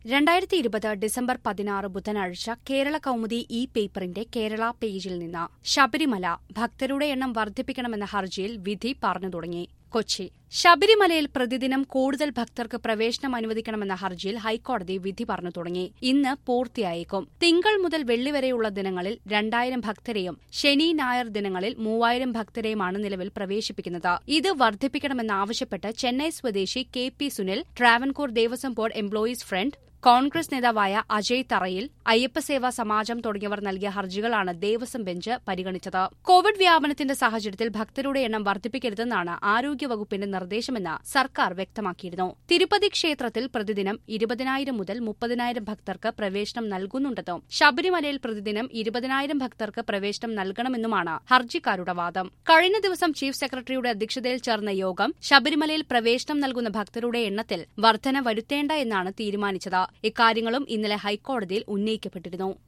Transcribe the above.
രണ്ടായിരത്തി ഇരുപത് ഡിസംബർ പതിനാറ് ബുധനാഴ്ച കേരള കൗമുദി ഇ പേപ്പറിന്റെ കേരള പേജിൽ നിന്ന് ശബരിമല ഭക്തരുടെ എണ്ണം വർദ്ധിപ്പിക്കണമെന്ന ഹർജിയിൽ വിധി പറഞ്ഞു തുടങ്ങി കൊച്ചി ശബരിമലയിൽ പ്രതിദിനം കൂടുതൽ ഭക്തർക്ക് പ്രവേശനം അനുവദിക്കണമെന്ന ഹർജിയിൽ ഹൈക്കോടതി വിധി പറഞ്ഞു തുടങ്ങി ഇന്ന് പൂർത്തിയായേക്കും തിങ്കൾ മുതൽ വെള്ളി വരെയുള്ള ദിനങ്ങളിൽ രണ്ടായിരം ഭക്തരെയും ശനി ഞായർ ദിനങ്ങളിൽ മൂവായിരം ഭക്തരെയുമാണ് നിലവിൽ പ്രവേശിപ്പിക്കുന്നത് ഇത് വർദ്ധിപ്പിക്കണമെന്നാവശ്യപ്പെട്ട് ചെന്നൈ സ്വദേശി K P Sunil Travancore Devaswom board employees front Congress നേതാവായ അജയ് തറയിൽ അയ്യപ്പസേവാ സമാജം തുടങ്ങിയവർ നൽകിയ ഹർജികളാണ് ദേവസ്വം ബെഞ്ച് പരിഗണിച്ചത് കോവിഡ് വ്യാപനത്തിന്റെ സാഹചര്യത്തിൽ ഭക്തരുടെ എണ്ണം വർദ്ധിപ്പിക്കരുതെന്നാണ് ആരോഗ്യവകുപ്പിന്റെ നിർദ്ദേശമെന്ന് സർക്കാർ വ്യക്തമാക്കിയിരുന്നു തിരുപ്പതി ക്ഷേത്രത്തിൽ പ്രതിദിനം ഇരുപതിനായിരം മുതൽ മുപ്പതിനായിരം ഭക്തർക്ക് പ്രവേശനം നൽകുന്നുണ്ടെന്നും ശബരിമലയിൽ പ്രതിദിനം ഇരുപതിനായിരം ഭക്തർക്ക് പ്രവേശനം നൽകണമെന്നുമാണ് ഹർജിക്കാരുടെ വാദം കഴിഞ്ഞ ദിവസം ചീഫ് സെക്രട്ടറിയുടെ അധ്യക്ഷതയിൽ ചേർന്ന യോഗം ശബരിമലയിൽ പ്രവേശനം നൽകുന്ന ഭക്തരുടെ എണ്ണത്തിൽ വർധന വരുത്തേണ്ട എന്നാണ് തീരുമാനിച്ചത് ഇക്കാര്യങ്ങളും ഇന്നലെ ഹൈക്കോടതിയിൽ ഉന്നയിക്കപ്പെട്ടിരുന്നു